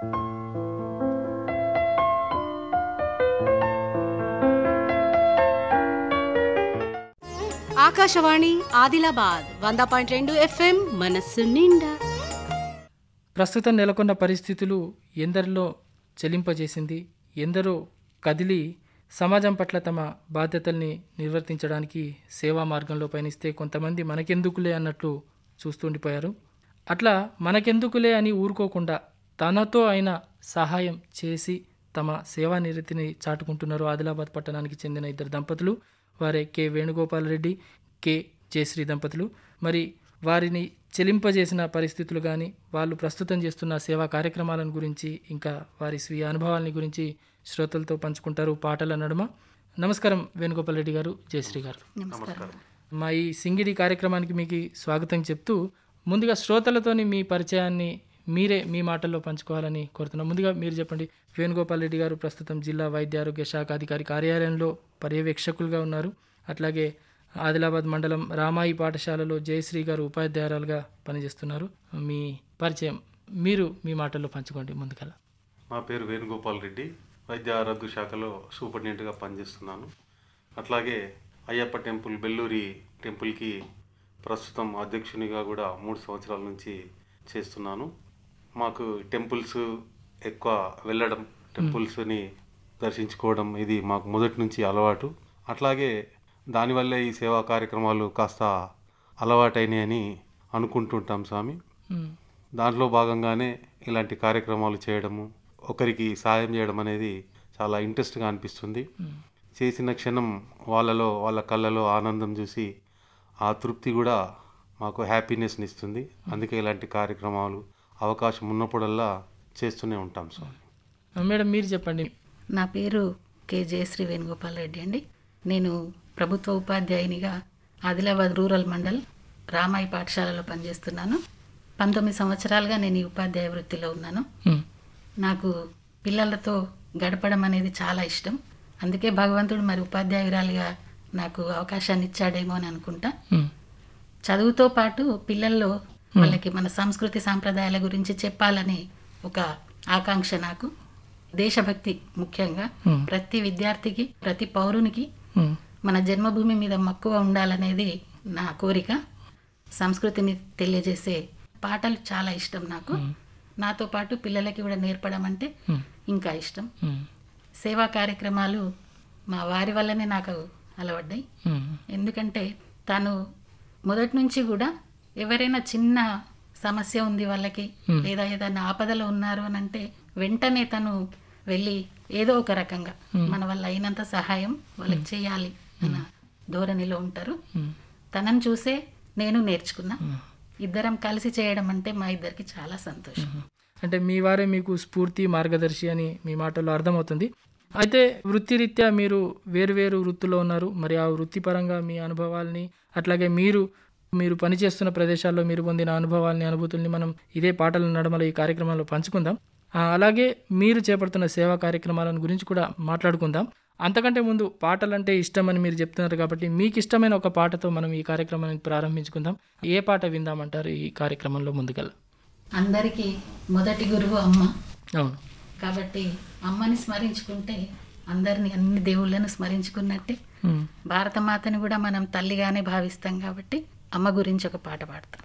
ఆకాశవాణి ఆదిలాబాద్ వంద పాయింట్ రెండు ఎఫ్ఎం మనస్సు నిండా ప్రస్తుతం నెలకొన్న పరిస్థితులు ఎందరిలో చెలింపజేసింది ఎందరో కదిలి సమాజం పట్ల తమ బాధ్యతల్ని నిర్వర్తించడానికి సేవా మార్గంలో పయనిస్తే కొంతమంది మనకెందుకులే అన్నట్లు చూస్తుండిపోయారు అట్లా మనకెందుకులే అని ఊరుకోకుండా తనతో అయిన సహాయం చేసి తమ సేవా నిరతిని చాటుకుంటున్నారు ఆదిలాబాద్ పట్టణానికి చెందిన ఇద్దరు దంపతులు వారే కె వేణుగోపాల్ రెడ్డి కె జయశ్రీ దంపతులు మరి వారిని చెలింపజేసిన పరిస్థితులు కానీ వాళ్ళు ప్రస్తుతం చేస్తున్న సేవా కార్యక్రమాలను గురించి ఇంకా వారి స్వీయ అనుభవాలని గురించి శ్రోతలతో పంచుకుంటారు పాటల నడుమ నమస్కారం వేణుగోపాల్ రెడ్డి గారు జయశ్రీ గారు నమస్కారం మా ఈ సింగిడి కార్యక్రమానికి మీకు స్వాగతం చెప్తూ ముందుగా శ్రోతలతోని మీ పరిచయాన్ని మీరే మీ మాటల్లో పంచుకోవాలని కోరుతున్నాం ముందుగా మీరు చెప్పండి వేణుగోపాల్ రెడ్డి గారు ప్రస్తుతం జిల్లా వైద్య ఆరోగ్య శాఖ అధికారి కార్యాలయంలో పర్యవేక్షకులుగా ఉన్నారు అట్లాగే ఆదిలాబాద్ మండలం రామాయి పాఠశాలలో జయశ్రీ గారు ఉపాధ్యాయురాలుగా పనిచేస్తున్నారు మీ పరిచయం మీరు మీ మాటల్లో పంచుకోండి ముందుకలా నా పేరు వేణుగోపాల్ రెడ్డి వైద్య ఆరోగ్య శాఖలో సూపరింటెండెంట్గా పనిచేస్తున్నాను అట్లాగే అయ్యప్ప టెంపుల్ బెల్లూరి టెంపుల్కి ప్రస్తుతం అధ్యక్షునిగా కూడా మూడు సంవత్సరాల నుంచి చేస్తున్నాను మాకు టెంపుల్స్ ఎక్కువ వెళ్ళడం టెంపుల్స్ని దర్శించుకోవడం ఇది మాకు మొదటి నుంచి అలవాటు అట్లాగే దానివల్లే ఈ సేవా కార్యక్రమాలు కాస్త అలవాటైనాయని అనుకుంటుంటాం స్వామి ఉమ్, దాంట్లో భాగంగానే ఇలాంటి కార్యక్రమాలు చేయడము ఒకరికి సాయం చేయడం అనేది చాలా ఇంట్రెస్ట్గా అనిపిస్తుంది ఉమ్, చేసిన క్షణం వాళ్ళలో వాళ్ళ కళ్ళలో ఆనందం చూసి ఆ తృప్తి కూడా మాకు హ్యాపీనెస్ని ఇస్తుంది అందుకే ఇలాంటి కార్యక్రమాలు అవకాశం ఉన్నప్పుడల్లా చేస్తూనే ఉంటాం సార్ మేడం మీరు చెప్పండి నా పేరు కె జయశ్రీ వేణుగోపాల్ రెడ్డి అండి నేను ప్రభుత్వ ఉపాధ్యాయునిగా ఆదిలాబాద్ రూరల్ మండల్ రామాయి పాఠశాలలో పనిచేస్తున్నాను పంతొమ్మిది సంవత్సరాలుగా నేను ఈ ఉపాధ్యాయ వృత్తిలో ఉన్నాను ఉమ్, నాకు పిల్లలతో గడపడం అనేది చాలా ఇష్టం అందుకే భగవంతుడు మరి ఉపాధ్యాయురాలిగా నాకు అవకాశాన్ని ఇచ్చాడేమో అని అనుకుంటా ఉమ్, చదువుతో పాటు పిల్లల్లో వాళ్ళకి మన సంస్కృతి సాంప్రదాయాల గురించి చెప్పాలని ఒక ఆకాంక్ష నాకు దేశభక్తి ముఖ్యంగా Hmm. ప్రతి విద్యార్థికి ప్రతి పౌరునికి ఉమ్, మన జన్మభూమి మీద మక్కువ ఉండాలనేది నా కోరిక సంస్కృతిని తెలియజేసే పాటలు చాలా ఇష్టం నాకు నాతో పాటు పిల్లలకి కూడా నేర్పడం అంటే Hmm. ఇంకా ఇష్టం ఉమ్, సేవా కార్యక్రమాలు మా వారి వల్లనే నాకు అలవడ్డాయి ఉమ్, ఎందుకంటే తను మొదటి నుంచి కూడా ఎవరైనా చిన్న సమస్య ఉంది వాళ్ళకి లేదా ఏదైనా ఆపదలో ఉన్నారు అని అంటే వెంటనే తను వెళ్ళి ఏదో ఒక రకంగా మన వల్ల అయినంత సహాయం వాళ్ళకి చేయాలి అన్న ధోరణిలో ఉంటారు ఉమ్. తనని చూసే నేను నేర్చుకున్నా ఇద్దరం కలిసి చేయడం అంటే మా ఇద్దరికి చాలా సంతోషం అంటే మీ వారే మీకు స్ఫూర్తి మార్గదర్శి అని మీ మాటల్లో అర్థమవుతుంది అయితే వృత్తిరీత్యా మీరు వేరువేరు వృత్తిలో ఉన్నారు మరి ఆ వృత్తిపరంగా మీ అనుభవాల్ని అట్లాగే మీరు మీరు పనిచేస్తున్న ప్రదేశాల్లో మీరు పొందిన అనుభవాల్ని అనుభూతుల్ని మనం ఇదే పాటల నడమల ఈ కార్యక్రమంలో పంచుకుందాం ఆ, అలాగే మీరు చేపడుతున్న సేవా కార్యక్రమాలను గురించి కూడా మాట్లాడుకుందాం అంతకంటే ముందు పాటలంటే ఇష్టమని మీరు చెప్తున్నారు కాబట్టి మీకు ఇష్టమైన ఒక పాటతో మనం ఈ కార్యక్రమాన్ని ప్రారంభించుకుందాం ఏ పాట విందామంటారు ఈ కార్యక్రమంలో ముందుకల్లా అందరికీ మొదటి గురువు అమ్మ అవును కాబట్టి అమ్మని స్మరించుకుంటే అందరిని అన్ని దేవుళ్ళను స్మరించుకున్నట్టే ఉమ్. భారతమాతని కూడా మనం తల్లిగానే భావిస్తాం కాబట్టి అమ్మ గురించి ఒక పాట పాడతాం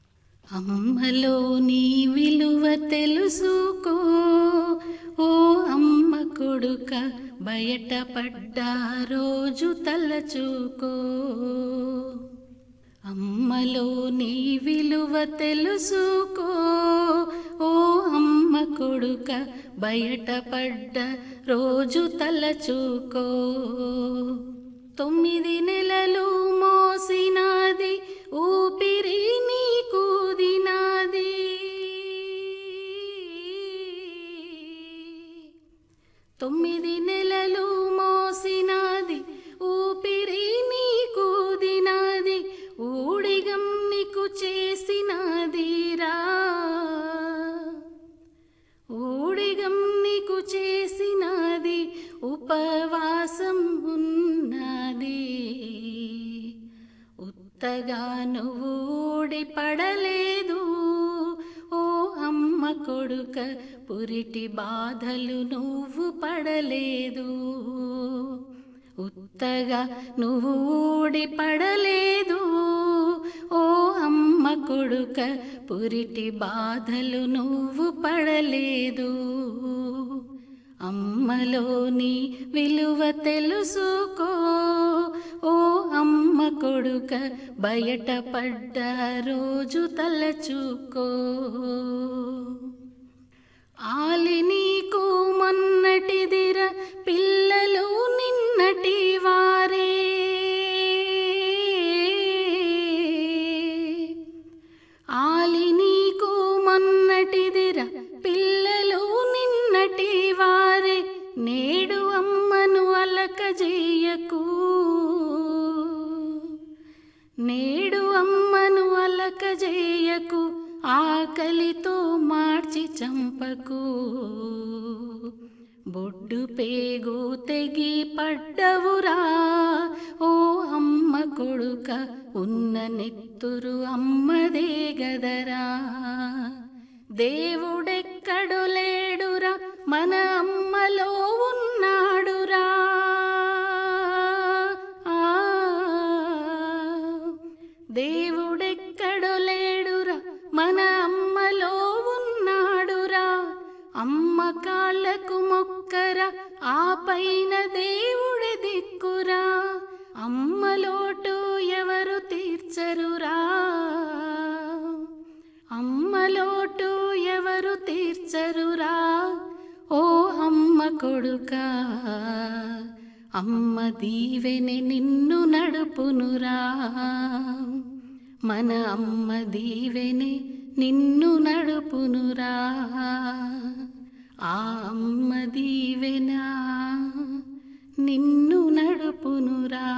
అమ్మలో నీ విలువ తెలుసుకో ఓ అమ్మ కొడుక బయటపడ్డ రోజు తలచుకో అమ్మలో నీ విలువ తెలుసుకో ఓ అమ్మ కొడుక బయటపడ్డ రోజు తలచుకో తొమ్మిది నెలలు మోసినాది ఊపిరి నీకు దినాది తొమ్మిది నెలలు మోసినాది ఊపిరి నీకు దినాది ఊడిగం నీకు చేసినాదిరా ఊడిగం నీకు చేసినది ఉపవాసం ఉన్నది ఉత్తగా నువ్వు ఊడి పడలేదు ఓ అమ్మ కొడుక పురిటి బాధలు నువ్వు పడలేదు ఉత్తగా నువ్వు ఊడి పడలేదు ఓ అమ్మ కొడుక పురిటి బాధలు నువ్వు పడలేదు అమ్మలోని విలువ తెలుసుకో ఓ అమ్మ కొడుక బయట పడ్డ రోజు తలచుకో ఆలి నీకు మొన్నటిదిర పిల్లలు నిన్నటి వారే ఆలి నీకు మొన్నటిదిర పిల్లలు నిన్నటి వారే నేడు అమ్మను అలకజేయకు నేడు అమ్మను అలకజేయకు ఆకలితో మార్చి చంపకు బొడ్డు పేగు తెగి పడ్డవురా ఓ అమ్మ కొడుక ఉన్న నెత్తురు అమ్మదే గదరా దేవుడెక్కడు లేడురా మన అమ్మలో ఉన్నాడురా ఆ, దేవుడెక్కడు లేడురా మన అమ్మలో ఉన్నాడురా అమ్మ కాళ్ళకు మొక్కరా ఆ పైన దేవుడి దిక్కురా అమ్మ లోటు ఎవరు తీర్చరురా అమ్మ లోటు ఎవరు తీర్చరురా ఓ అమ్మ కొడుకా అమ్మ దీవెని నిన్ను నడుపునురా మన అమ్మ దీవెని నిన్ను నడుపునురా ఆ అమ్మ దీవెన నిన్ను నడుపునురా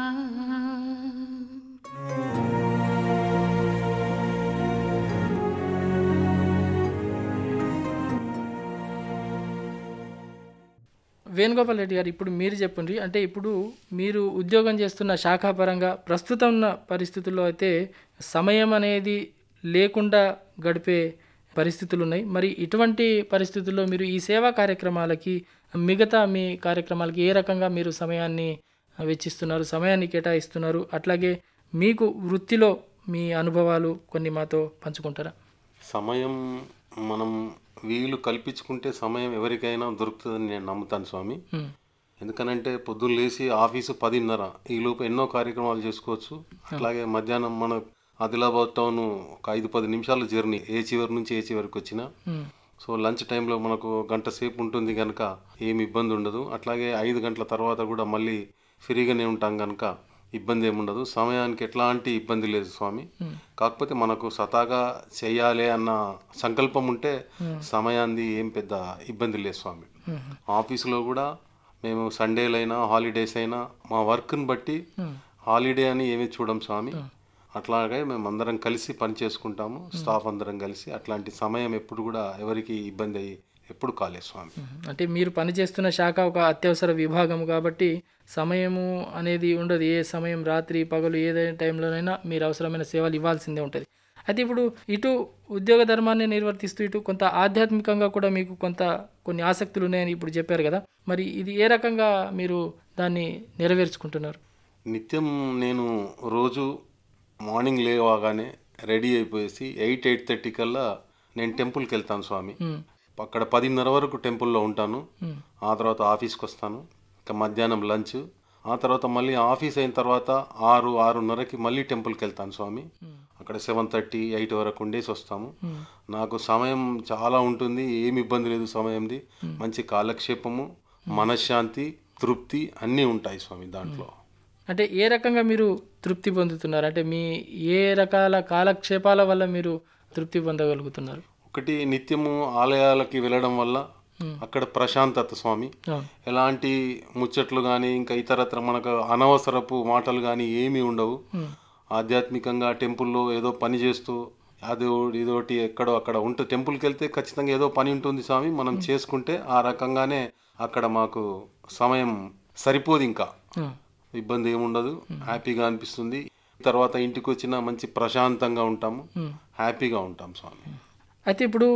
వేణుగోపాల్ రెడ్డి గారు ఇప్పుడు మీరు చెప్పండి అంటే ఇప్పుడు మీరు ఉద్యోగం చేస్తున్న శాఖాపరంగా ప్రస్తుతం ఉన్న పరిస్థితుల్లో అయితే సమయం అనేది లేకుండా గడిపే పరిస్థితులు ఉన్నాయి మరి ఇటువంటి పరిస్థితుల్లో మీరు ఈ సేవా కార్యక్రమాలకి మిగతా మీ కార్యక్రమాలకి ఏ రకంగా మీరు సమయాన్ని వెచ్చిస్తున్నారు సమయాన్ని కేటాయిస్తున్నారు అట్లాగే మీకు వృత్తిలో మీ అనుభవాలు కొన్ని మాతో పంచుకుంటారా సమయం మనం వీలు కల్పించుకుంటే సమయం ఎవరికైనా దొరుకుతుందని నేను నమ్ముతాను స్వామి ఉమ్, ఎందుకనంటే పొద్దున్న లేచి ఆఫీసు పదిన్నర ఈ లోపు ఎన్నో కార్యక్రమాలు చేసుకోవచ్చు అట్లాగే మధ్యాహ్నం మన ఆదిలాబాద్ టౌన్ ఒక ఐదు పది నిమిషాల జర్నీ ఏ చివరి నుంచి ఏ చివరికి వచ్చినా ఉమ్, సో లంచ్ టైంలో మనకు గంట సేపు ఉంటుంది కనుక ఏమి ఇబ్బంది ఉండదు అట్లాగే ఐదు గంటల తర్వాత కూడా మళ్ళీ ఫ్రీగానే ఉంటాం కనుక ఇబ్బంది ఏముండదు సమయానికి ఎట్లాంటి ఇబ్బంది లేదు స్వామి కాకపోతే మనకు సతాగా చేయాలి అన్న సంకల్పం ఉంటే సమయాన్ని ఏం పెద్ద ఇబ్బంది లేదు స్వామి ఆఫీసులో కూడా మేము సండేలైనా హాలిడేస్ అయినా మా వర్క్ని బట్టి హాలిడే అని ఏమీ చూడం స్వామి అట్లాగే మేము అందరం కలిసి పని చేసుకుంటాము స్టాఫ్ అందరం కలిసి అట్లాంటి సమయం ఎప్పుడు కూడా ఎవరికి ఇబ్బంది అయ్యి ఎప్పుడు కాలేదు స్వామి అంటే మీరు పనిచేస్తున్న శాఖ ఒక అత్యవసర విభాగం కాబట్టి సమయము అనేది ఉండదు ఏ సమయం రాత్రి పగలు ఏదైనా టైంలోనైనా మీరు అవసరమైన సేవలు ఇవ్వాల్సిందే ఉంటుంది అయితే ఇప్పుడు ఇటు ఉద్యోగ ధర్మాన్ని నిర్వర్తిస్తూ ఇటు కొంత ఆధ్యాత్మికంగా కూడా మీకు కొంత కొన్ని ఆసక్తులు ఉన్నాయని ఇప్పుడు చెప్పారు కదా మరి ఇది ఏ రకంగా మీరు దాన్ని నెరవేర్చుకుంటున్నారు నిత్యం నేను రోజు మార్నింగ్ లేవగానే రెడీ అయిపోయేసి ఎయిట్ ఎయిట్ థర్టీ కల్లా నేను టెంపుల్కి వెళ్తాను స్వామి ఉమ్, అక్కడ పదిన్నర వరకు టెంపుల్లో ఉంటాను ఆ తర్వాత ఆఫీస్కి వస్తాను ఇంకా మధ్యాహ్నం లంచ్ ఆ తర్వాత మళ్ళీ ఆఫీస్ అయిన తర్వాత ఆరు ఆరున్నరకి మళ్ళీ టెంపుల్కి వెళ్తాను స్వామి అక్కడ సెవెన్ థర్టీ ఎయిట్ వరకు ఉండేసి వస్తాము నాకు సమయం చాలా ఉంటుంది ఏమి ఇబ్బంది లేదు సమయంది మంచి కాలక్షేపము మనశ్శాంతి తృప్తి అన్నీ ఉంటాయి స్వామి దాంట్లో అంటే ఏ రకంగా మీరు తృప్తి పొందుతున్నారు అంటే మీ ఏ రకాల కాలక్షేపాల వల్ల మీరు తృప్తి పొందగలుగుతున్నారు ఒకటి నిత్యము ఆలయాలకి వెళ్ళడం వల్ల అక్కడ ప్రశాంతత స్వామి అవును. ఎలాంటి ముచ్చట్లు కానీ ఇంకా ఇతరత్ర మనకు అనవసరపు మాటలు కానీ ఏమీ ఉండవు ఆధ్యాత్మికంగా టెంపుల్లో ఏదో పని చేస్తూ అదో ఇదోటి ఎక్కడో అక్కడ ఉంటే టెంపుల్కి వెళ్తే ఖచ్చితంగా ఏదో పని ఉంటుంది స్వామి మనం చేసుకుంటే ఆ రకంగానే అక్కడ మాకు సమయం సరిపోదు ఇంకా ఉమ్, ఇబ్బంది ఏముండదు హ్యాపీగా అనిపిస్తుంది తర్వాత ఇంటికి వచ్చినా మంచి ప్రశాంతంగా ఉంటాము హ్యాపీగా ఉంటాం స్వామి అయితే ఇప్పుడు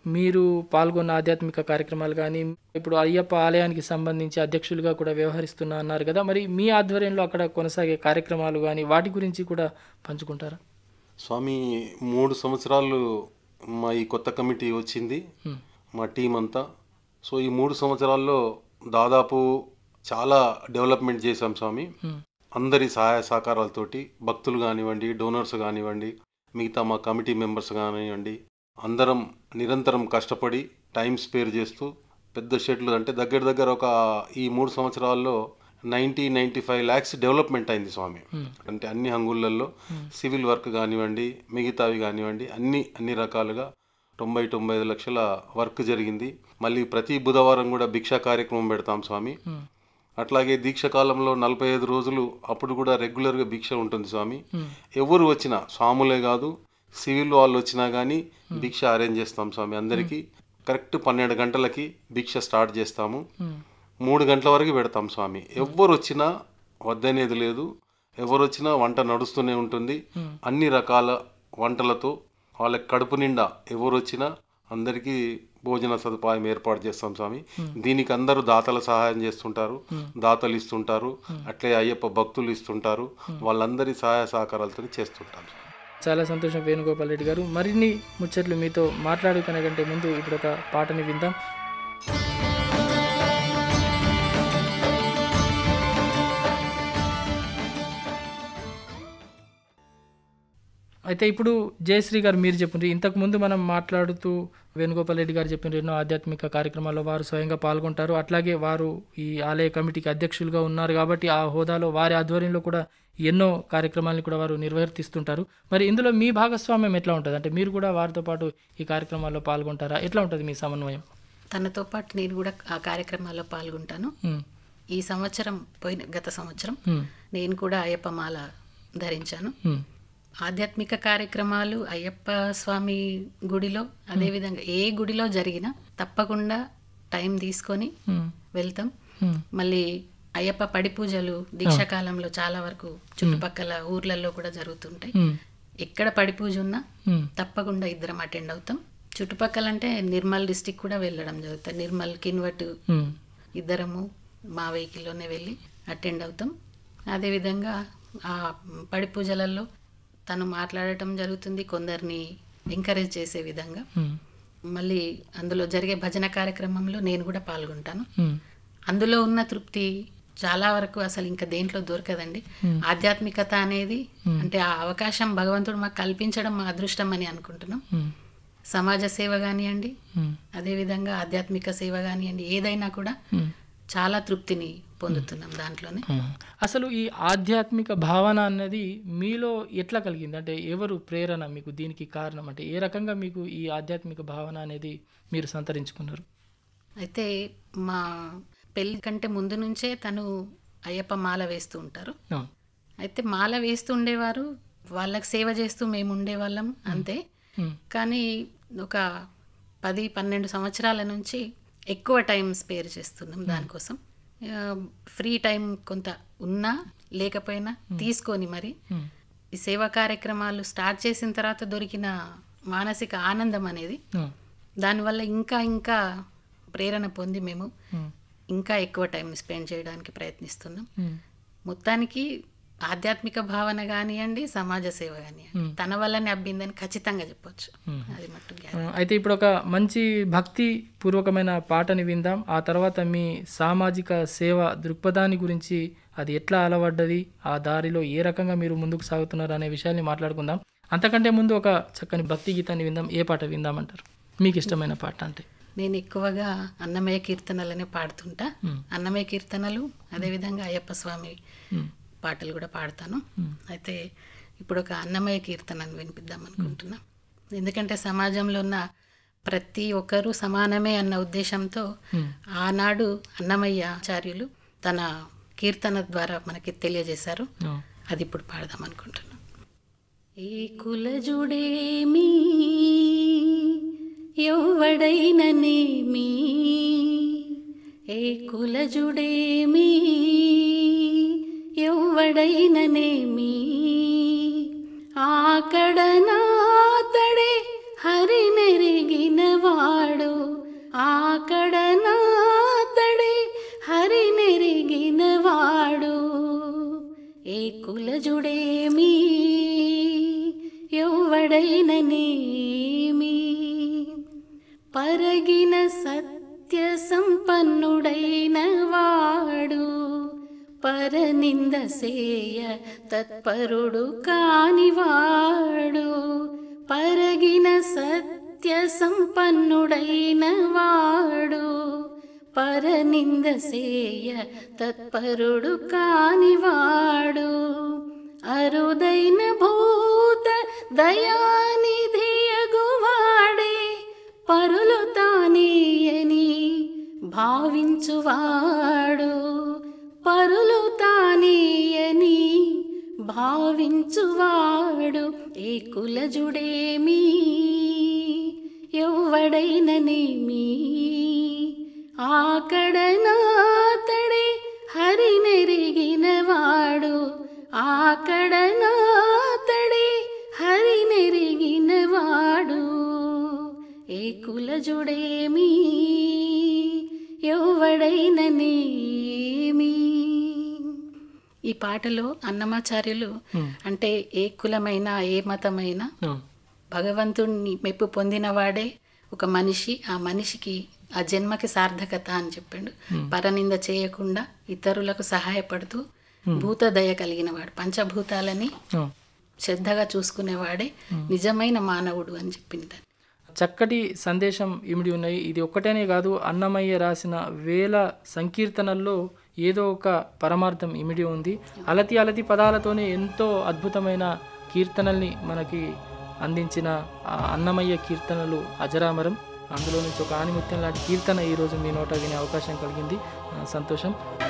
మీరు పాల్గొన్న ఆధ్యాత్మిక కార్యక్రమాలు కానీ ఇప్పుడు అయ్యప్ప ఆలయానికి సంబంధించి అధ్యక్షులుగా కూడా వ్యవహరిస్తున్నా అన్నారు కదా మరి మీ ఆధ్వర్యంలో అక్కడ కొనసాగే కార్యక్రమాలు కానీ వాటి గురించి కూడా పంచుకుంటారా స్వామి మూడు సంవత్సరాలు మా ఈ కొత్త కమిటీ వచ్చింది మా టీం అంతా సో ఈ మూడు సంవత్సరాల్లో దాదాపు చాలా డెవలప్మెంట్ చేశాం స్వామి అందరి సహాయ సహకారాలతోటి భక్తులు కానివ్వండి డోనర్స్ కానివ్వండి మిగతా మా కమిటీ మెంబర్స్ కానివ్వండి అందరం నిరంతరం కష్టపడి టైం స్పేర్ చేస్తూ పెద్ద షెడ్లు అంటే దగ్గర దగ్గర ఒక ఈ మూడు సంవత్సరాల్లో ninety ninety five lakhs development అయింది స్వామి అంటే అన్ని హంగుళ్ళల్లో సివిల్ వర్క్ కానివ్వండి మిగతావి కానివ్వండి అన్ని అన్ని రకాలుగా తొంభై తొంభై ఐదు లక్షల వర్క్ జరిగింది మళ్ళీ ప్రతి బుధవారం కూడా భిక్షా కార్యక్రమం పెడతాం స్వామి అట్లాగే దీక్ష కాలంలో నలభై ఐదు రోజులు అప్పుడు కూడా రెగ్యులర్గా భిక్ష ఉంటుంది స్వామి ఎవరు వచ్చినా స్వాములే కాదు సివిల్ వాళ్ళు వచ్చినా కానీ భిక్ష అరేంజ్ చేస్తాం స్వామి అందరికీ కరెక్ట్ పన్నెండు గంటలకి భిక్ష స్టార్ట్ చేస్తాము మూడు గంటల వరకు పెడతాం స్వామి ఎవరు వచ్చినా వద్దనేది లేదు ఎవరు వచ్చినా వంట నడుస్తూనే ఉంటుంది అన్ని రకాల వంటలతో వాళ్ళకి కడుపు నిండా ఎవరు వచ్చినా అందరికీ భోజన సదుపాయం ఏర్పాటు చేస్తాం స్వామి దీనికి అందరూ దాతల సహాయం చేస్తుంటారు దాతలు ఇస్తుంటారు అట్లే అయ్యప్ప భక్తులు ఇస్తుంటారు వాళ్ళందరి సహాయ సహకారాలతో చేస్తుంటాం చాలా సంతోషం వేణుగోపాల్ రెడ్డి గారు మరిన్ని ముచ్చట్లు మీతో మాట్లాడుకునే కంటే ముందు ఇప్పుడు ఒక పాటని విందాం అయితే ఇప్పుడు జయశ్రీ గారు మీరు చెప్పండి ఇంతకు ముందు మనం మాట్లాడుతూ వేణుగోపాల్ రెడ్డి గారు చెప్పిన ఎన్నో ఆధ్యాత్మిక కార్యక్రమాల్లో వారు స్వయంగా పాల్గొంటారు అట్లాగే వారు ఈ ఆలయ కమిటీకి అధ్యక్షులుగా ఉన్నారు కాబట్టి ఆ హోదాలో వారి ఆధ్వర్యంలో కూడా ఎన్నో కార్యక్రమాలను కూడా వారు నిర్వర్తిస్తుంటారు మరి ఇందులో మీ భాగస్వామ్యం ఎట్లా ఉంటుంది అంటే మీరు కూడా వారితో పాటు ఈ కార్యక్రమాల్లో పాల్గొంటారా ఎట్లా ఉంటుంది మీ సమన్వయం తనతో పాటు నేను కూడా ఆ కార్యక్రమాల్లో పాల్గొంటాను ఉమ్, ఈ సంవత్సరం పోయిన గత సంవత్సరం ఉమ్, నేను కూడా అయ్యప్ప మాల ధరించాను ఉమ్, ఆధ్యాత్మిక కార్యక్రమాలు అయ్యప్ప స్వామి గుడిలో అదేవిధంగా ఏ గుడిలో జరిగినా తప్పకుండా టైం తీసుకొని ఉమ్, వెళ్తాం ఉమ్, మళ్ళీ అయ్యప్ప పడి పూజలు దీక్షాకాలంలో చాలా వరకు చుట్టుపక్కల ఊర్లలో కూడా జరుగుతుంటాయి ఉమ్, ఎక్కడ పడి పూజ ఉన్నా ఉమ్, తప్పకుండా ఇద్దరం అటెండ్ అవుతాం చుట్టుపక్కల అంటే నిర్మల్ డిస్టిక్ కూడా వెళ్ళడం జరుగుతుంది నిర్మల్ కిన్వట్ ఉమ్, ఇద్దరము మా వెహికల్లోనే వెళ్ళి అటెండ్ అవుతాం అదేవిధంగా ఆ పడి పూజలలో తను మాట్లాడటం జరుగుతుంది కొందరిని ఎంకరేజ్ చేసే విధంగా ఉమ్, మళ్ళీ అందులో జరిగే భజన కార్యక్రమంలో నేను కూడా పాల్గొంటాను ఉమ్, అందులో ఉన్న తృప్తి చాలా వరకు అసలు ఇంకా దేంట్లో దొరకదండి ఆధ్యాత్మికత అనేది అంటే ఆ అవకాశం భగవంతుడు మాకు కల్పించడం మా అదృష్టం అని అనుకుంటున్నాం ఉమ్, సమాజ సేవ కానివ్వండి ఉమ్, అదేవిధంగా ఆధ్యాత్మిక సేవ కానివ్వండి ఏదైనా కూడా ఉమ్. చాలా తృప్తిని పొందుతున్నాం దాంట్లోనే మ్మ్. అసలు ఈ ఆధ్యాత్మిక భావన అన్నది మీలో ఎట్లా కలిగింది అంటే ఎవరు ప్రేరణ మీకు దీనికి కారణం అంటే ఏ రకంగా మీకు ఈ ఆధ్యాత్మిక భావన అనేది మీరు సంతరించుకున్నారు అయితే మా పెళ్లి కంటే ముందు నుంచే తను అయ్యప్ప మాల వేస్తూ ఉంటారు అవును. అయితే మాల వేస్తూ ఉండేవారు వాళ్ళకి సేవ చేస్తూ మేము ఉండేవాళ్ళం అంతే మ్మ్. కానీ ఒక పది పన్నెండు సంవత్సరాల నుంచి ఎక్కువ టైం స్పేర్ చేస్తున్నాం దానికోసం ఆ, ఫ్రీ టైం కొంత ఉన్నా లేకపోయినా తీసుకొని మరి మ్మ్. ఈ సేవా కార్యక్రమాలు స్టార్ట్ చేసిన తర్వాత దొరికిన మానసిక ఆనందం అనేది అవును. దానివల్ల ఇంకా ఇంకా ప్రేరణ పొంది మేము మ్మ్. ఇంకా ఎక్కువ టైం స్పెండ్ చేయడానికి ప్రయత్నిస్తున్నాం మ్మ్. మొత్తానికి ఆధ్యాత్మిక భావన కానివ్వండి సమాజ సేవ కానివ్వండి మ్మ్. తన వల్లనే అబ్బిందని ఖచ్చితంగా చెప్పొచ్చు మ్మ్. అది మట్టు ఆ, అయితే ఇప్పుడు ఒక మంచి భక్తి పూర్వకమైన పాటని విందాం ఆ తర్వాత మీ సామాజిక సేవ దృక్పథాన్ని గురించి అది ఎట్లా అలవడ్డది ఆ దారిలో ఏ రకంగా మీరు ముందుకు సాగుతున్నారు అనే విషయాన్ని మాట్లాడుకుందాం అంతకంటే ముందు ఒక చక్కని భక్తి గీతాన్ని విందాం ఏ పాట విందామంటారు మీకు ఇష్టమైన పాట అంటే నేను ఎక్కువగా అన్నమయ్య కీర్తనలనే పాడుతుంటా మ్మ్. అన్నమయ్య కీర్తనలు అదేవిధంగా అయ్యప్ప స్వామి మ్మ్. పాటలు కూడా పాడతాను మ్మ్. అయితే ఇప్పుడు ఒక అన్నమయ్య కీర్తనను వినిపిద్దాం అనుకుంటున్నా ఎందుకంటే సమాజంలో ఉన్న ప్రతి ఒక్కరూ సమానమే అన్న ఉద్దేశంతో మ్మ్. ఆనాడు అన్నమయ్య ఆచార్యులు తన కీర్తన ద్వారా మనకి తెలియజేశారు అవును. అది ఇప్పుడు పాడదాం అనుకుంటున్నాను ఏ కులజుడేమి ఎవ్వడైననేమి ఏ కులజుడేమి ఎవ్వడైననేమి ఆకడనాతడే హరినెరిగిన హరినెరిగినవాడు ఆకడనాతడే హరినెరిగినవాడు ఏ కులజుడేమి ఎవడైననేమి పరగిన సత్య సంపన్నుడైన వాడు పరనింద సేయ తత్పరుడు కానివాడు పరగిన సత్య సంపన్నుడైన వాడు పరనింద సేయ తత్పరుడు కానివాడు అరుదైన భూత దయానిధియగువాడే పరులు తానేయని భావించువాడు పరులు తానేయని భావించువాడు ఏ కులజుడేమి ఎవ్వడైననేమి ఆకడనాతడే హరినెరిగినవాడు ఆకడనాతడే హరినెరిగినవాడు ఏ కులజుడేమి ఎవడైననేమి ఈ పాటలో అన్నమాచార్యులు అంటే ఏ కులమైనా ఏ మతమైనా భగవంతుణ్ణి మెప్పు పొందినవాడే ఒక మనిషి ఆ మనిషికి ఆ జన్మకి సార్థకత అని చెప్పాడు పరనింద చేయకుండా ఇతరులకు సహాయపడుతూ భూత దయ కలిగినవాడు పంచభూతాలని శ్రద్ధగా చూసుకునేవాడే నిజమైన మానవుడు అని చెప్పింది చక్కటి సందేశం ఇమిడి ఉన్నాయి ఇది ఒక్కటేనే కాదు అన్నమయ్య రాసిన వేల సంకీర్తనల్లో ఏదో ఒక పరమార్థం ఇమిడి ఉంది అలతి అలతి పదాలతోనే ఎంతో అద్భుతమైన కీర్తనల్ని మనకి అందించిన ఆ అన్నమయ్య కీర్తనలు అజరామరం అందులో నుంచి ఒక ఆనిముత్యం లాంటి కీర్తన ఈరోజు మీ నోట వినే అవకాశం కలిగింది ఆ, సంతోషం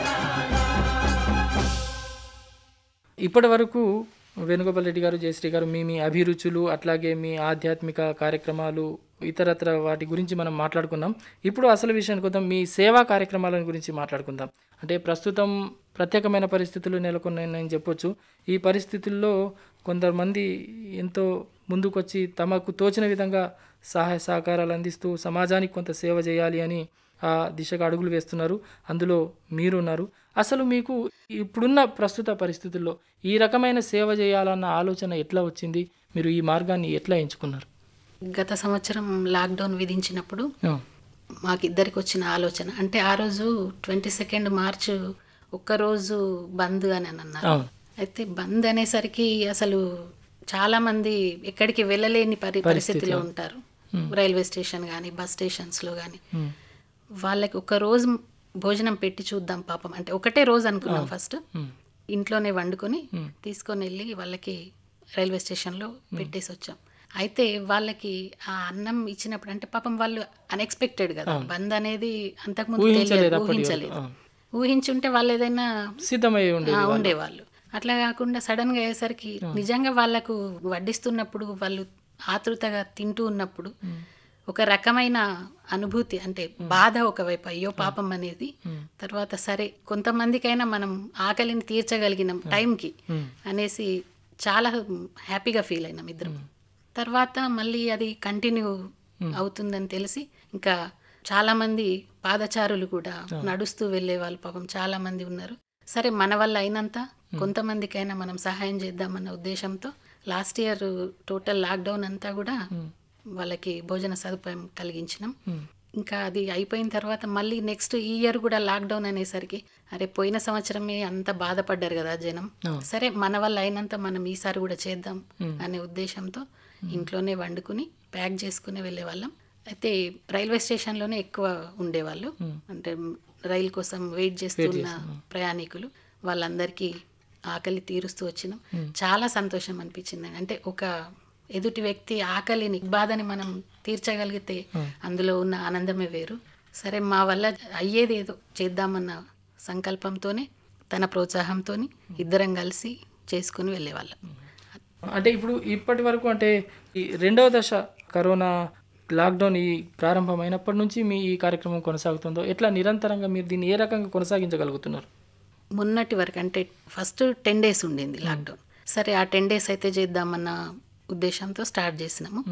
ఇప్పటి వరకు వేణుగోపాల్ రెడ్డి గారు జయశ్రీ గారు మీ మీ అభిరుచులు అట్లాగే మీ ఆధ్యాత్మిక కార్యక్రమాలు ఇతరత్ర వాటి గురించి మనం మాట్లాడుకున్నాం ఇప్పుడు అసలు విషయానికి వద్దాం మీ సేవా కార్యక్రమాల గురించి మాట్లాడుకుందాం అంటే ప్రస్తుతం ప్రత్యేకమైన పరిస్థితులు నెలకొన్నాయని చెప్పొచ్చు ఈ పరిస్థితుల్లో కొంతమంది ఎంతో ముందుకొచ్చి తమకు తోచిన విధంగా సహాయ సహకారాలు అందిస్తూ సమాజానికి కొంత సేవ చేయాలి అని ఆ దిశగా అడుగులు వేస్తున్నారు అందులో మీరున్నారు అసలు మీకు ఇప్పుడున్న ప్రస్తుత పరిస్థితుల్లో ఈ రకమైన సేవ చేయాలన్న ఆలోచన ఎట్లా వచ్చింది మీరు ఈ మార్గాన్ని ఎట్లా ఎంచుకున్నారు గత సంవత్సరం లాక్డౌన్ విధించినప్పుడు మాకిద్దరికి వచ్చిన ఆలోచన అంటే ఆ రోజు ట్వంటీ సెకండ్ మార్చ్ ఒక్కరోజు బంద్ అని అని అన్నారు అవును అయితే బంద్ అనేసరికి అసలు చాలా మంది ఎక్కడికి వెళ్ళలేని పరి పరిస్థితిలో ఉంటారు రైల్వే స్టేషన్ కానీ బస్ స్టేషన్స్లో కానీ ఉమ్. వాళ్ళకి ఒక రోజు భోజనం పెట్టి చూద్దాం పాపం అంటే ఒకటే రోజు అనుకున్నాం ఫస్ట్ ఉమ్. ఇంట్లోనే వండుకొని తీసుకొని వెళ్ళి వాళ్ళకి రైల్వే స్టేషన్లో పెట్టేసి వచ్చాం అయితే వాళ్ళకి ఆ అన్నం ఇచ్చినప్పుడు అంటే పాపం వాళ్ళు అన్ఎక్స్పెక్టెడ్ కదా బంద్ అనేది అంతకుముందు తెలియదు ఊహించలేదు ఊహించుంటే వాళ్ళు ఏదైనా సిద్ధమై ఉండే ఆ, ఉండేవాళ్ళు అట్లా కాకుండా సడన్ గా అయ్యేసరికి నిజంగా వాళ్ళకు వడ్డిస్తున్నప్పుడు వాళ్ళు ఆతృతగా తింటూ ఉన్నప్పుడు ఒక రకమైన అనుభూతి అంటే బాధ ఒకవైపు అయ్యో పాపం అనేది తర్వాత సరే కొంతమందికైనా మనం ఆకలిని తీర్చగలిగినాం టైంకి అనేసి చాలా హ్యాపీగా ఫీల్ అయినాం ఇద్దరం తర్వాత మళ్ళీ అది కంటిన్యూ అవుతుందని తెలిసి ఇంకా చాలా మంది పాదచారులు కూడా నడుస్తూ వెళ్ళే వాళ్ళు పాపం చాలా మంది ఉన్నారు సరే మన వల్ల అయినంత కొంతమందికైనా మనం సహాయం చేద్దామన్న ఉద్దేశంతో లాస్ట్ ఇయర్ టోటల్ లాక్డౌన్ అంతా కూడా వాళ్ళకి భోజన సదుపాయం కలిగించినాం ఇంకా అది అయిపోయిన తర్వాత మళ్ళీ నెక్స్ట్ ఈ ఇయర్ కూడా లాక్డౌన్ అనేసరికి అరే పోయిన సంవత్సరమే అంత బాధపడ్డారు కదా జనం సరే మన వల్ల అయినంత మనం ఈసారి కూడా చేద్దాం అనే ఉద్దేశంతో ఇంట్లోనే వండుకుని ప్యాక్ చేసుకుని వెళ్ళేవాళ్ళం అయితే రైల్వే స్టేషన్లోనే ఎక్కువ ఉండేవాళ్ళు అంటే రైలు కోసం వెయిట్ చేస్తున్న ప్రయాణికులు వాళ్ళందరికీ ఆకలి తీరుస్తూ వచ్చినాం చాలా సంతోషం అనిపించింది అంటే ఒక ఎదుటి వ్యక్తి ఆకలిని బాధని మనం తీర్చగలిగితే అందులో ఉన్న ఆనందమే వేరు సరే మా వల్ల అయ్యేది ఏదో చేద్దామన్న సంకల్పంతోనే తన ప్రోత్సాహంతోని ఇద్దరం కలిసి చేసుకుని వెళ్ళేవాళ్ళం అంటే ఇప్పుడు ఇప్పటి వరకు అంటే ఈ రెండవ దశ కరోనా లాక్డౌన్ ఈ ప్రారంభమైనప్పటి నుంచి మీ ఈ కార్యక్రమం కొనసాగుతుందో ఎట్లా నిరంతరంగా మీరు దీన్ని ఏ రకంగా కొనసాగించగలుగుతున్నారు మొన్నటి వరకు అంటే ఫస్ట్ టెన్ డేస్ ఉండింది లాక్డౌన్ సరే ఆ టెన్ డేస్ అయితే చేద్దామన్న ఉద్దేశంతో స్టార్ట్ చేసినాము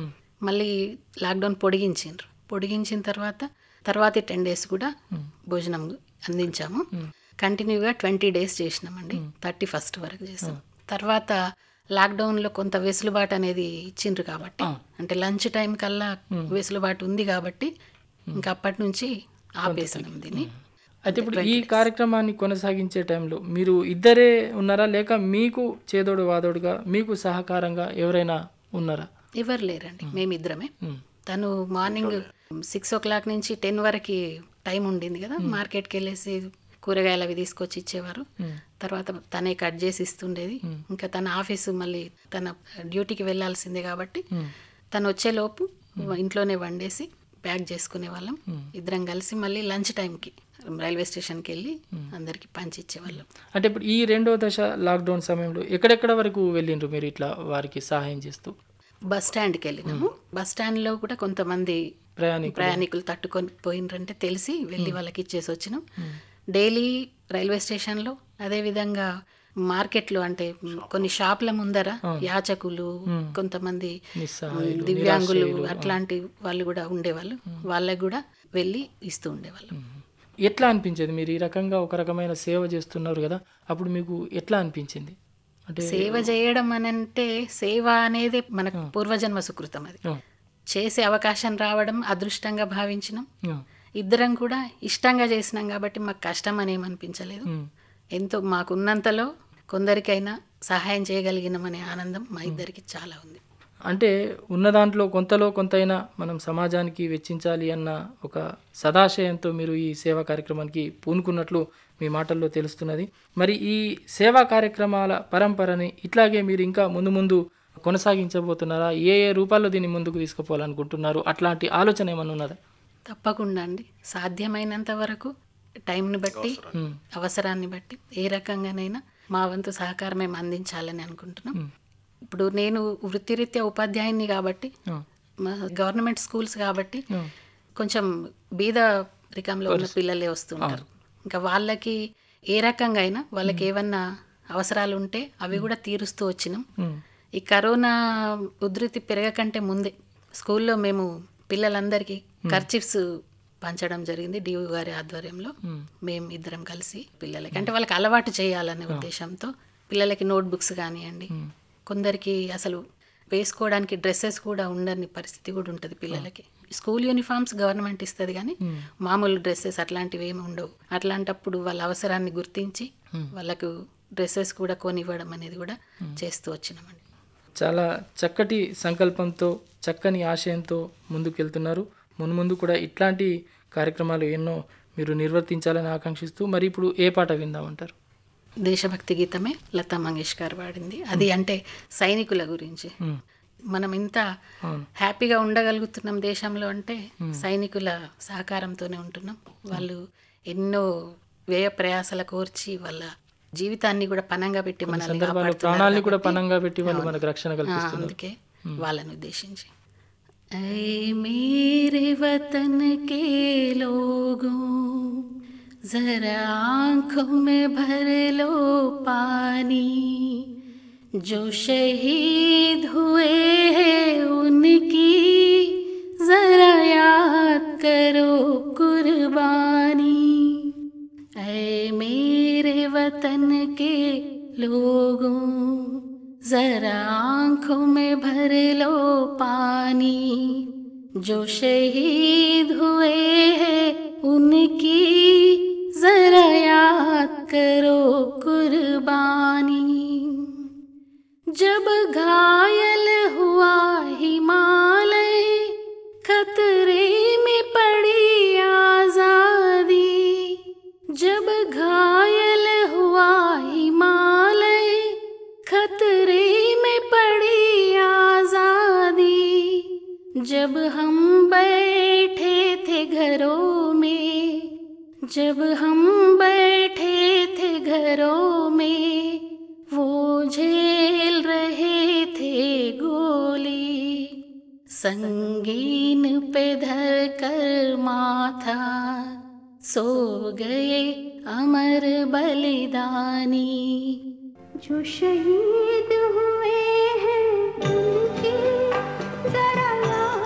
మళ్ళీ లాక్డౌన్ పొడిగించిండ్రు పొడిగించిన తర్వాత తర్వాతి టెన్ డేస్ కూడా భోజనం అందించాము కంటిన్యూగా ట్వంటీ డేస్ చేసినామండి థర్టీ ఫస్ట్ వరకు చేసాం తర్వాత లాక్డౌన్లో కొంత వెసులుబాటు అనేది ఇచ్చిండ్రు కాబట్టి అంటే లంచ్ టైం కల్లా వెసులుబాటు ఉంది కాబట్టి ఇంకా అప్పటి నుంచి ఆపేసినాం దీన్ని అయితే ఇప్పుడు ఈ కార్యక్రమాన్ని కొనసాగించే టైంలో మీరు ఇద్దరే ఉన్నారా లేక మీకు చేదోడు వాదోడుగా మీకు సహకారంగా ఎవరైనా ఉన్నారా ఎవరు లేరండి మేమిద్దరమే ఉమ్. తను మార్నింగ్ సిక్స్ ఓ క్లాక్ నుంచి టెన్ వరకు టైం ఉండింది కదా మార్కెట్కి వెళ్ళేసి కూరగాయలు అవి తీసుకొచ్చి ఇచ్చేవారు తర్వాత తనే కట్ చేసి ఇస్తుండేది ఇంకా తన ఆఫీసు మళ్ళీ తన డ్యూటీకి వెళ్ళాల్సిందే కాబట్టి తను వచ్చేలోపు ఇంట్లోనే వండేసి ప్యాక్ చేసుకునే వాళ్ళం ఇద్దరం కలిసి మళ్ళీ లంచ్ టైంకి రైల్వే స్టేషన్కి వెళ్ళి అందరికి పంచి ఇచ్చేవాళ్ళం అంటే ఇప్పుడు ఈ రెండో దశ లాక్డౌన్ సమయంలో ఎక్కడెక్కడ వరకు వెళ్ళిండ్రు మీరు ఇట్లా వారికి సహాయం చేస్తూ బస్ స్టాండ్కి వెళ్ళినాము బస్ స్టాండ్లో కూడా కొంతమంది ప్రయాణికులు ప్రయాణికులు తట్టుకొని పోయినరంటే తెలిసి వెళ్ళి వాళ్ళకి ఇచ్చేసి వచ్చినాం డైలీ రైల్వే స్టేషన్లో అదేవిధంగా మార్కెట్లో అంటే కొన్ని షాపుల ముందర యాచకులు కొంతమంది నిస్సహాయులు, దివ్యాంగులు అట్లాంటి వాళ్ళు కూడా ఉండేవాళ్ళు వాళ్ళకి కూడా వెళ్ళి ఇస్తూ ఉండేవాళ్ళు ఎట్లా అనిపించేది మీరు ఈ రకంగా ఒక రకమైన సేవ చేస్తున్నారు కదా అప్పుడు మీకు ఎట్లా అనిపించింది అంటే సేవ చేయడం అని అంటే సేవ అనేది మనకు పూర్వజన్మ సుకృతం అది ఆ, చేసే అవకాశం రావడం అదృష్టంగా భావించినాం ఆ, ఇద్దరం కూడా ఇష్టంగా చేసినాం కాబట్టి మాకు కష్టం అని ఏమనిపించలేదు ఉమ్, ఎంతో మాకున్నంతలో కొందరికైనా సహాయం చేయగలిగినామనే ఆనందం మా ఇద్దరికి చాలా ఉంది అంటే ఉన్న దాంట్లో కొంతలో కొంతైనా మనం సమాజానికి వెచ్చించాలి అన్న ఒక సదాశయంతో మీరు ఈ సేవా కార్యక్రమానికి పూనుకున్నట్లు మీ మాటల్లో తెలుస్తున్నది మరి ఈ సేవా కార్యక్రమాల పరంపరని ఇట్లాగే మీరు ఇంకా ముందు ముందు కొనసాగించబోతున్నారా ఏ ఏ రూపాల్లో దీన్ని ముందుకు తీసుకుపోవాలనుకుంటున్నారు అట్లాంటి ఆలోచన ఏమన్నా ఉన్నదా తప్పకుండా అండి సాధ్యమైనంత వరకు టైంని బట్టి అవసరాన్ని బట్టి ఏ రకంగానైనా మా వంతు సహకారం మేము అందించాలని అనుకుంటున్నాం ఇప్పుడు నేను వృత్తిరీత్యా ఉపాధ్యాయుని కాబట్టి ఆ, మా గవర్నమెంట్ స్కూల్స్ కాబట్టి ఆ, కొంచెం బీద రికంలో ఉన్న పిల్లలే వస్తుంటారు ఇంకా వాళ్ళకి ఏ రకంగా అయినా వాళ్ళకి ఏమన్నా అవసరాలు ఉంటే అవి కూడా తీరుస్తూ వచ్చినాం ఉమ్, ఈ కరోనా ఉధృతి పెరగకంటే ముందే స్కూల్లో మేము పిల్లలందరికీ కర్చిప్స్ పంచడం జరిగింది డియు గారి ఆధ్వర్యంలో మేము ఇద్దరం కలిసి పిల్లలకి అంటే వాళ్ళకి అలవాటు చేయాలనే ఉద్దేశంతో పిల్లలకి నోట్ బుక్స్ కానివ్వండి కొందరికి అసలు వేసుకోవడానికి డ్రెస్సెస్ కూడా ఉండని పరిస్థితి కూడా ఉంటుంది పిల్లలకి స్కూల్ యూనిఫామ్స్ గవర్నమెంట్ ఇస్తుంది కానీ మామూలు డ్రెస్సెస్ అట్లాంటివి ఏమి ఉండవు అట్లాంటప్పుడు వాళ్ళ అవసరాన్ని గుర్తించి వాళ్ళకు డ్రెస్సెస్ కూడా కొనివ్వడం అనేది కూడా చేస్తూ వచ్చినామండి చాలా చక్కటి సంకల్పంతో చక్కని ఆశయంతో ముందుకెళ్తున్నారు మును ముందు కూడా ఇట్లాంటి కార్యక్రమాలు ఎన్నో మీరు నిర్వర్తించాలని ఆకాంక్షిస్తూ మరి ఇప్పుడు ఏ పాట విందామంటారు దేశభక్తి గీతమే లతా మంగేష్కర్ పాడింది అది అంటే సైనికుల గురించి ఉమ్, మనం ఇంత అవును హ్యాపీగా ఉండగలుగుతున్నాం దేశంలో అంటే సైనికుల సహకారంతోనే ఉంటున్నాం వాళ్ళు ఎన్నో వ్యయ ప్రయాసల కోర్చి వాళ్ళ జీవితాన్ని కూడా పనంగా పెట్టి మనల్ని సందర్భాల్లో కాపాడుతున్నారు ప్రాణాలని కూడా కాబట్టి, పనంగా పెట్టి వాళ్ళు మనకు రక్షణ ఆ, కల్పిస్తున్నారు అందుకే వాళ్ళని ఉద్దేశించి ऐ मेरे वतन के लोगों जरा आंखों में भर लो पानी जो शहीद हुए हैं उनकी जरा याद करो कुर्बानी ऐ मेरे वतन के लोगों जरा आंखों में भर लो पानी जो शहीद हुए हैं उनकी जरा याद करो कुर्बानी जब घायल हुआ हिमालय खतरे में पड़ी आजादी जब घायल हुआ हिमालय खतरे में पड़ी आजादी जब हम बैठे थे घरों में जब हम बैठे थे घरों में वो झेल रहे थे गोली संगीन पे धर कर माथा सो गए अमर बलिदानी जो शहीद हुए हैं उनकी जरा याद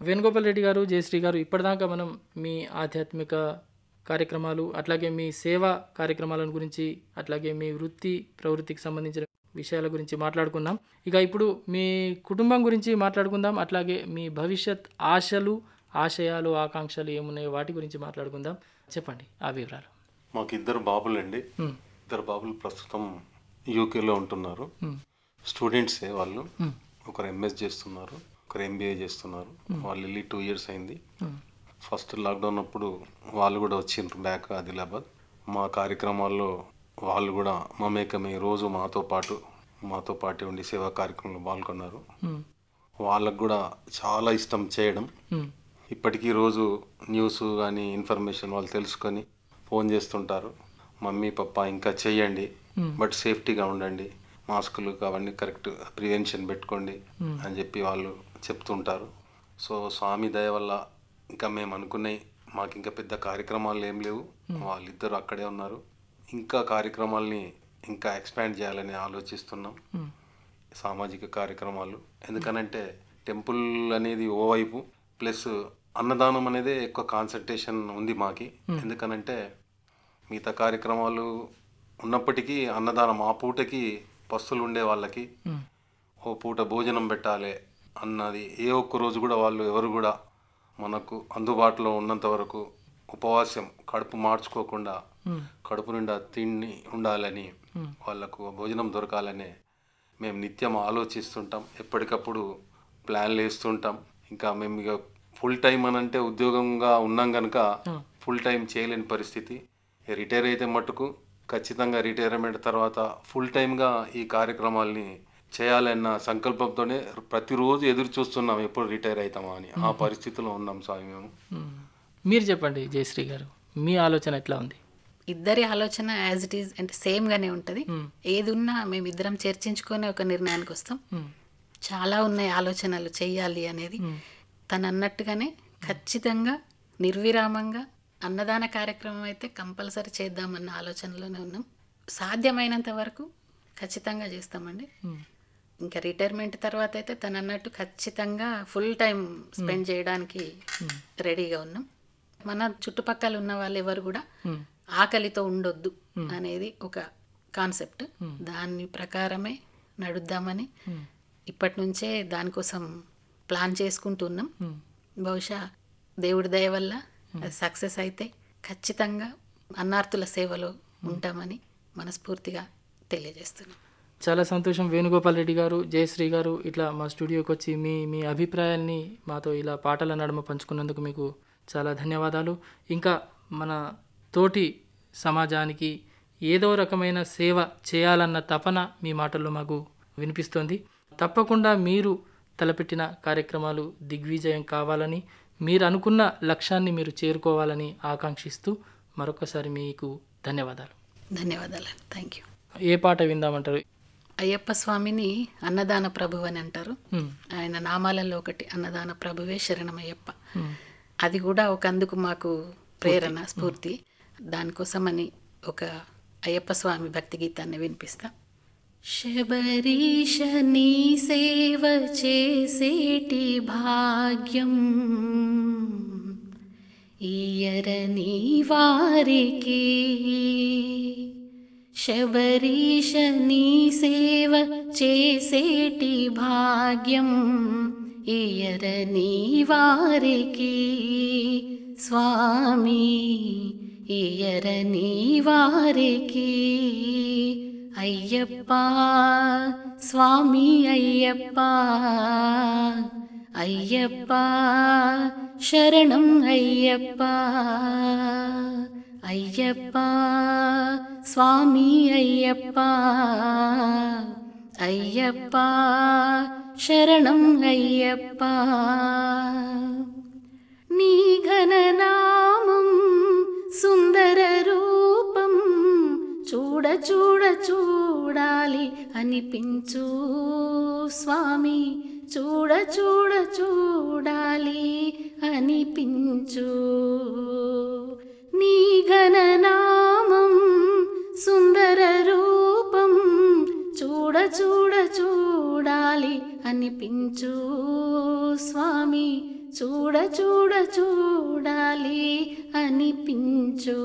వేణుగోపాల్ రెడ్డి గారు జయశ్రీ గారు ఇప్పటిదాకా మనం మీ ఆధ్యాత్మిక కార్యక్రమాలు అట్లాగే మీ సేవా కార్యక్రమాలను గురించి అట్లాగే మీ వృత్తి ప్రవృత్తికి సంబంధించిన విషయాల గురించి మాట్లాడుకున్నాం ఇక ఇప్పుడు మీ కుటుంబం గురించి మాట్లాడుకుందాం అట్లాగే మీ భవిష్యత్ ఆశలు ఆశయాలు ఆకాంక్షలు ఏమున్నాయో వాటి గురించి మాట్లాడుకుందాం చెప్పండి ఆ వివరాలు మాకు ఇద్దరు బాబులండి మ్, ఇద్దరు బాబులు ప్రస్తుతం యూకేలో ఉంటున్నారు మ్, స్టూడెంట్సే వాళ్ళు మ్, ఒకరు ఎంఎస్ చేస్తున్నారు ఒకరు ఎంబీఏ చేస్తున్నారు వాళ్ళు వెళ్ళి టూ ఇయర్స్ అయింది మ్, ఫస్ట్ లాక్డౌన్ అప్పుడు వాళ్ళు కూడా వచ్చిండ్రు బ్యాక్ ఆదిలాబాద్ మా కార్యక్రమాల్లో వాళ్ళు కూడా మమేకమై రోజు మాతో పాటు మాతో పాటు ఉండి సేవా కార్యక్రమంలో పాల్గొన్నారు మ్, వాళ్ళకు కూడా చాలా ఇష్టం చేయడం మ్, ఇప్పటికీ రోజు న్యూస్ కానీ ఇన్ఫర్మేషన్ వాళ్ళు తెలుసుకొని ఫోన్ చేస్తుంటారు మమ్మీ పప్ప ఇంకా చెయ్యండి Hmm. బట్ సేఫ్టీగా ఉండండి మాస్కులు అవన్నీ కరెక్ట్ ప్రివెన్షన్ పెట్టుకోండి Hmm. అని చెప్పి వాళ్ళు చెప్తుంటారు సో స్వామి దయ వల్ల ఇంకా మేము అనుకున్నాయి మాకు ఇంకా పెద్ద కార్యక్రమాలు ఏం లేవు వాళ్ళిద్దరు అక్కడే ఉన్నారు ఇంకా కార్యక్రమాల్ని ఇంకా ఎక్స్పాండ్ చేయాలని ఆలోచిస్తున్నాం మ్, సామాజిక కార్యక్రమాలు ఎందుకనంటే టెంపుల్ అనేది ఓవైపు ప్లస్ అన్నదానం అనేది ఎక్కువ కాన్సన్ట్రేషన్ ఉంది మాకి ఎందుకనంటే మిగతా కార్యక్రమాలు ఉన్నప్పటికీ అన్నదానం ఆ పూటకి పస్తులు ఉండే వాళ్ళకి మ్, ఓ పూట భోజనం పెట్టాలి అన్నది ఏ ఒక్క రోజు కూడా వాళ్ళు ఎవరు కూడా మనకు అందుబాటులో ఉన్నంత వరకు ఉపవాసం కడుపు మార్చుకోకుండా మ్, కడుపు నిండా తిండి ఉండాలని మ్. వాళ్ళకు భోజనం దొరకాలని మేము నిత్యం ఆలోచిస్తుంటాం ఎప్పటికప్పుడు ప్లాన్లు వేస్తుంటాం ఇంకా మేము ఇక ఫుల్ టైం అని అంటే ఉద్యోగంగా ఉన్నాం కనుక Hmm. ఫుల్ టైం చేయలేని పరిస్థితి ఇక రిటైర్ అయితే మట్టుకు ఖచ్చితంగా రిటైర్మెంట్ తర్వాత ఫుల్ టైమ్గా ఈ కార్యక్రమాల్ని చేయాలన్న సంకల్పంతోనే ప్రతిరోజు ఎదురు చూస్తున్నాం ఎప్పుడు రిటైర్ అవుతామా అని ఆ పరిస్థితిలో ఉన్నాం స్వామి మేము మ్. మీరు చెప్పండి జయశ్రీ గారు మీ ఆలోచన ఎట్లా ఉంది ఇద్దరి ఆలోచన యాజ్ ఇట్ ఈజ్ అంటే సేమ్గానే ఉంటుంది మ్, ఏది ఉన్నా మేమిద్దరం చర్చించుకొని ఒక నిర్ణయానికి వస్తాం మ్, చాలా ఉన్నాయి ఆలోచనలు చెయ్యాలి అనేది మ్, తను అన్నట్టుగానే ఖచ్చితంగా నిర్విరామంగా అన్నదాన కార్యక్రమం అయితే కంపల్సరీ చేద్దామన్న ఆలోచనలోనే ఉన్నాం సాధ్యమైనంత వరకు ఖచ్చితంగా చేస్తామండి మ్, ఇంకా రిటైర్మెంట్ తర్వాత అయితే తను అన్నట్టు ఖచ్చితంగా ఫుల్ టైం స్పెండ్ చేయడానికి రెడీగా ఉన్నాం మన చుట్టుపక్కల ఉన్న వాళ్ళు ఎవరు కూడా మ్, ఆకలితో ఉండొద్దు అనేది ఒక కాన్సెప్ట్ దాని ప్రకారమే నడుద్దామని మ్, ఇప్పటి నుంచే దానికోసం ప్లాన్ చేసుకుంటున్నాం మ్. బహుశా దేవుడి దయ వల్ల అది సక్సెస్ అయితే ఖచ్చితంగా అన్నార్థుల సేవలో ఉంటామని మనస్ఫూర్తిగా తెలియజేస్తున్నాం చాలా సంతోషం వేణుగోపాల్ రెడ్డి గారు జయశ్రీ గారు ఇట్లా మా స్టూడియోకి వచ్చి మీ మీ అభిప్రాయాల్ని మాతో ఇలా పాటల నడుమ పంచుకున్నందుకు మీకు చాలా ధన్యవాదాలు ఇంకా మన తోటి సమాజానికి ఏదో రకమైన సేవ చేయాలన్న తపన మీ మాటల్లో మాకు వినిపిస్తోంది తప్పకుండా మీరు తలపెట్టిన కార్యక్రమాలు దిగ్విజయం కావాలని మీరు అనుకున్న లక్ష్యాన్ని మీరు చేరుకోవాలని ఆకాంక్షిస్తూ మరొకసారి మీకు ధన్యవాదాలు ధన్యవాదాలు థ్యాంక్ యూ ఏ పాట విందామంటారు అయ్యప్ప స్వామిని అన్నదాన ప్రభు అని అంటారు హ్మ్. ఆయన నామాలలో ఒకటి అన్నదాన ప్రభువే శరణమయ్యప్ప హ్మ్. అది కూడా ఒక అందుకు మాకు ప్రేరణ స్ఫూర్తి దానికోసమని ఒక అయ్యప్ప స్వామి భక్తి గీతాన్ని వినిపిస్తా శబరీష నీ సేవ చేసేటి భాగ్యం ఇయరని వారికి శబరీష నీ సేవ చేసేటి భాగ్యం ఇయరని వారికి స్వామి ఇయరని వారికి అయ్యప్ప స్వామి అయ్యప్ప అయ్యప్ప శరణం అయ్యప్ప అయ్యప్ప స్వామి అయ్యప్ప అయ్యప్ప శరణం అయ్యప్ప నీ ఘననామం సుందర రూపం చూడ చూడ చూడాలి అనిపించు స్వామి చూడ చూడ చూడాలి అనిపించు నీ ఘననామం సుందర రూపం చూడ చూడ చూడాలి అనిపించు స్వామి చూడ చూడ చూడాలి అనిపించు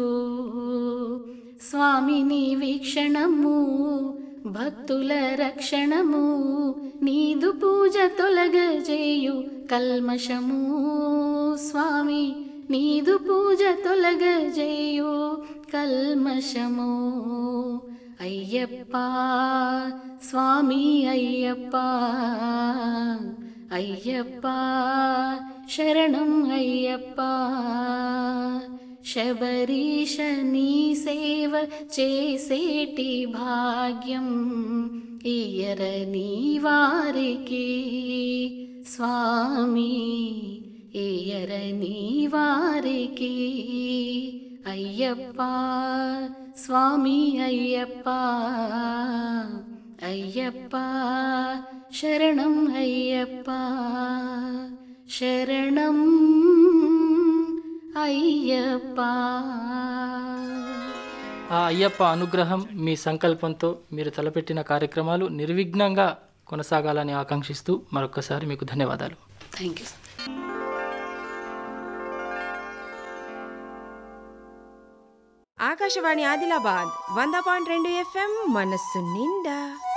స్వామిని వీక్షణము భక్తుల రక్షణము నీదు పూజ తొలగజేయు కల్మషము స్వామి నీదు పూజ తొలగజేయు కల్మషము అయ్యప్ప స్వామి అయ్యప్ప అయ్యప్ప శరణం అయ్యప్ప శబరీష నీ సేవ చేసేటి భాగ్యం ఇయరని వారికి స్వామి ఇయరని వారికి అయ్యప్ప స్వామి అయ్యప్ప అయ్యప్ప శరణం అయ్యప్ప శరణం అయ్యప్ప ఆ అయ్యప్ప అనుగ్రహం మీ సంకల్పంతో మీరు తలపెట్టిన కార్యక్రమాలు నిర్విఘ్నంగా కొనసాగాలని ఆకాంక్షిస్తూ మరొకసారి మీకు ధన్యవాదాలు థ్యాంక్ యూ ఆకాశవాణి ఆదిలాబాద్ వంద పాయింట్ రెండు ఎఫ్ఎం మనస్సు నిండా